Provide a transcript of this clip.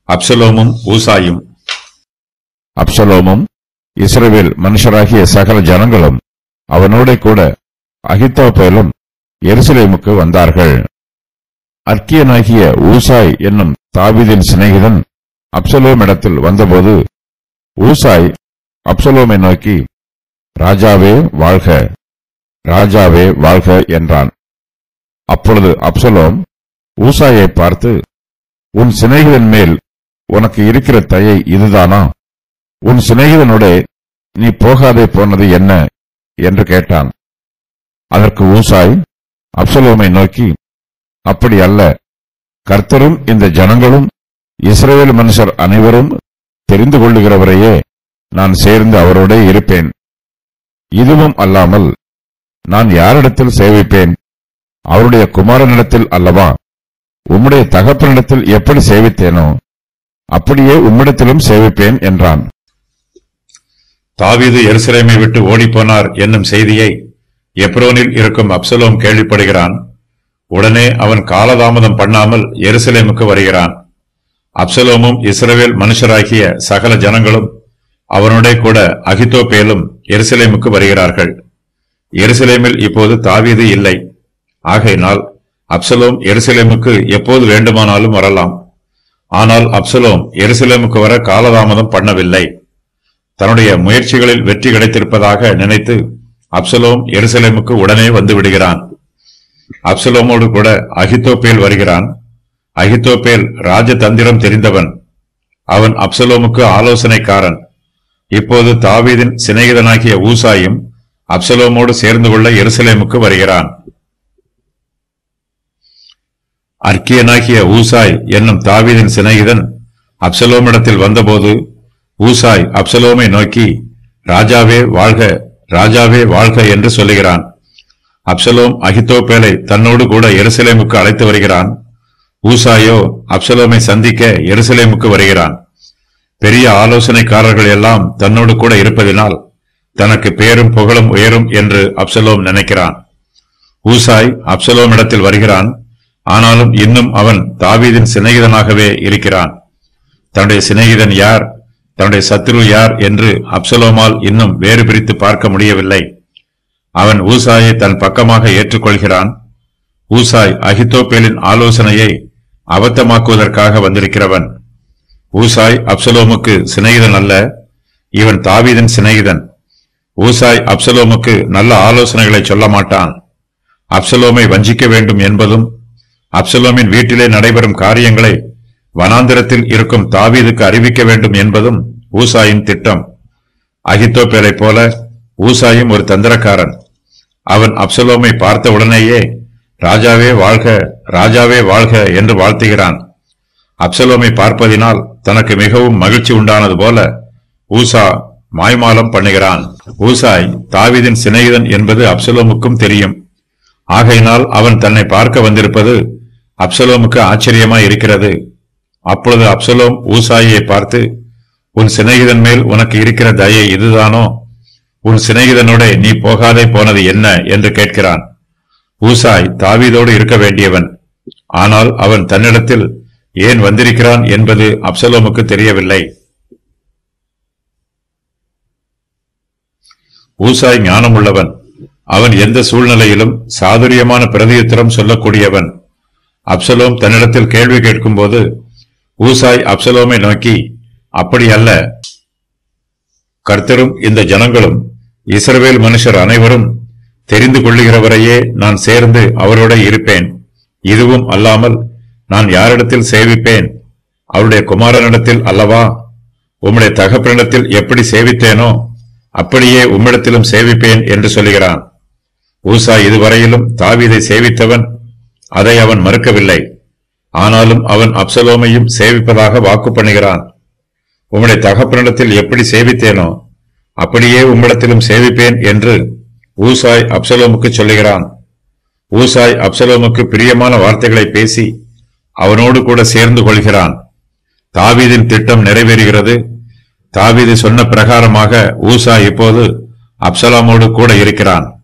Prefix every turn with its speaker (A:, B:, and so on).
A: அப்சலோமும் ஊசாயும்
B: அப்சலோமும் இஸ்ரவேல் மனுஷராகிய சகல ஜனங்களும் அவனோட கூட அகித்தோப்பேலும் எருசலேமுக்கு வந்தார்கள் அர்க்கியனாகிய ஊசாய் என்னும் தாவீதின் சிநேகிதன் அப்சலோமிடத்தில் வந்தபோது ஊசாய் அப்சலோமை நோக்கி ராஜாவே வாழ்க ராஜாவே வாழ்க என்றான் அப்பொழுது அப்சலோம் ஊசாயை பார்த்து உன் சிநேகிதன் மேல் உனக்கு இருக்கிற தயை இதுதானா உன் சிநேகிதனோடே நீ போகாதே போனது என்ன என்று கேட்டான் அதற்கு ஊசாய் அப்சலோமை நோக்கி அப்படி அல்ல கர்த்தரும் இந்த ஜனங்களும் இஸ்ரவேல் மனுஷர் அனைவரும் தெரிந்து கொள்ளுகிறவரையே நான் சேர்ந்து அவரோடே இருப்பேன் இதுவும் அல்லாமல் நான் யாரிடத்தில் சேவிப்பேன் அவருடைய குமாரனிடத்தில் அல்லவா உம்முடைய தகப்பனிடத்தில் எப்படி சேவித்தேனோ அப்படியே உம்மிடத்திலும் சேவிப்பேன் என்றான்
A: தாவீது எருசலேமை விட்டு ஓடிப்போனார் என்னும் செய்தியை எப்ரோனில் இருக்கும் அப்சலோம் கேள்விப்படுகிறான் உடனே அவன் காலதாமதம் பண்ணாமல் எருசலேமுக்கு வருகிறான் அப்சலோமும் இஸ்ரவேல் மனுஷராகிய சகல ஜனங்களும் அவனுடைய கூட அகித்தோப்பேலும் எருசலேமுக்கு வருகிறார்கள் எருசலேமில் இப்போது தாவீது இல்லை ஆகையினால் அப்சலோம் எருசலேமுக்கு எப்போது வேண்டுமானாலும் வரலாம் ஆனால் அப்சலோம் எருசலேமுக்கு வர காலதாமதம் பண்ணவில்லை தன்னுடைய முயற்சிகளில் வெற்றி கிடைத்திருப்பதாக நினைத்து அப்சலோம் எருசலேமுக்கு உடனே வந்து விடுகிறான் அப்சலோமோடு கூட அகித்தோப்பேல் வருகிறான் அகித்தோப்பேல் ராஜதந்திரம் தெரிந்தவன் அவன் அப்சலோமுக்கு ஆலோசனைக்காரன் இப்போது தாவீதின் சிநேகிதனாகிய ஊசாயும் அப்சலோமோடு சேர்ந்து கொள்ள எருசலேமுக்கு வருகிறான் அர்க்கியனாகிய ஊசாய் என்னும் தாவீதின் சிநேகிதன் அப்சலோமிடத்தில் வந்தபோது ஊசாய் அப்சலோமை நோக்கி ராஜாவே வாழ்க ராஜாவே வாழ்க என்று சொல்லுகிறான் அப்சலோம் அகித்தோப்பேலை தன்னோடு கூட எருசலேமுக்கு அழைத்து வருகிறான் ஊசாயோ அப்சலோமை சந்திக்க எருசலேமுக்கு வருகிறான் பெரிய ஆலோசனைக்காரர்கள் எல்லாம் தன்னோடு கூட இருப்பதினால் தனக்கு பேரும் புகழும் உயரும் என்று அப்சலோம் நினைக்கிறான் ஊசாய் அப்சலோமிடத்தில் வருகிறான் ஆனாலும் இன்னும் அவன் தாவீதின் சிநேகிதனாகவே இருக்கிறான் தன்னுடைய சிநேகிதன் யார் தன்னுடைய சத்துரு யார் என்று அப்சலோமால் இன்னும் வேறு பிரித்து பார்க்க முடியவில்லை அவன் ஊசாயை தன் பக்கமாக ஏற்றுக்கொள்கிறான் ஊசாய் அகித்தோப்பேலின் ஆலோசனையை அபத்தமாக்குவதற்காக வந்திருக்கிறவன் ஊசாய் அப்சலோமுக்கு சிநேகிதன் அல்ல இவன் தாவீதின் சிநேகிதன் ஊசாய் அப்சலோமுக்கு நல்ல ஆலோசனைகளை சொல்ல மாட்டான் அப்சலோமை வஞ்சிக்க வேண்டும் என்பதும் அப்சலோமின் வீட்டிலே நடைபெறும் காரியங்களை வனாந்திரத்தில் இருக்கும் தாவீதுக்கு அறிவிக்க வேண்டும் என்பதும் ஊசாயின் திட்டம் அகித்தோப்பேலைப் போல ஊசாயும் ஒரு தந்திரக்காரன் அவன் அப்சலோமை பார்த்த உடனேயே ராஜாவே வாழ்க ராஜாவே வாழ்க என்று வாழ்த்துகிறான் அப்சலோமை பார்ப்பதினால் தனக்கு மிகவும் மகிழ்ச்சி உண்டானது போல ஊசா மாய்மாலம் பண்ணுகிறான் ஊசாய் தாவீதின் சிநேகிதன் என்பது அப்சலோமுக்கும் தெரியும் ஆகையினால் அவன் தன்னை பார்க்க வந்திருப்பது அப்சலோமுக்கு ஆச்சரியமாய் இருக்கிறது அப்பொழுது அப்சலோம் ஊசாயை பார்த்து உன் சிநேகிதன் மேல் உனக்கு இருக்கிற தயை இதுதானோ உன் சிநேகிதனோட நீ போகாதே போனது என்ன என்று கேட்கிறான் ஊசாய் தாவீதோடு இருக்க வேண்டியவன் ஆனால் அவன் தன்னிடத்தில் ஏன் வந்திருக்கிறான் என்பது அப்சலோமுக்கு தெரியவில்லை ஊசாய் ஞானமுள்ளவன் அவன் எந்த சூழ்நிலையிலும் சாதுரியமான பிரதியுத்தரம் சொல்லக்கூடியவன் அப்சலோம் தன்னிடத்தில் கேள்வி கேட்கும்போது ஊசாய் அப்சலோமை நோக்கி அப்படி அல்ல கர்த்தரும் இந்த ஜனங்களும் இஸ்ரவேல் மனுஷர் அனைவரும் தெரிந்து கொள்ளுகிறவரையே நான் சேர்ந்து அவரோட இருப்பேன் இதுவும் அல்லாமல் நான் யாரிடத்தில் சேவிப்பேன் அவருடைய குமாரனிடத்தில் அல்லவா உம்முடைய தகப்பனிடத்தில் எப்படி சேவித்தேனோ அப்படியே உம்மிடத்திலும் சேவிப்பேன் என்று சொல்லுகிறான் ஊசா இதுவரையிலும் தாவீதை சேவித்தவன் அதை அவன் மறுக்கவில்லை ஆனாலும் அவன் அப்சலோமையும் சேவிப்பதாக வாக்கு பண்ணுகிறான் உம்முடைய தகப்பனிடத்தில் எப்படி சேவித்தேனோ அப்படியே உம்மிடத்திலும் சேவிப்பேன் என்று ஊசாய் அப்சலோமுக்கு சொல்லுகிறான் ஊசாய் அப்சலோமுக்கு பிரியமான வார்த்தைகளை பேசி அவனோடு கூட சேர்ந்து கொள்கிறான் தாவீதின் திட்டம் நிறைவேறுகிறது தாவீது சொன்ன பிரகாரமாக ஊசா இப்போது அப்சலோமோடு கூட இருக்கிறான்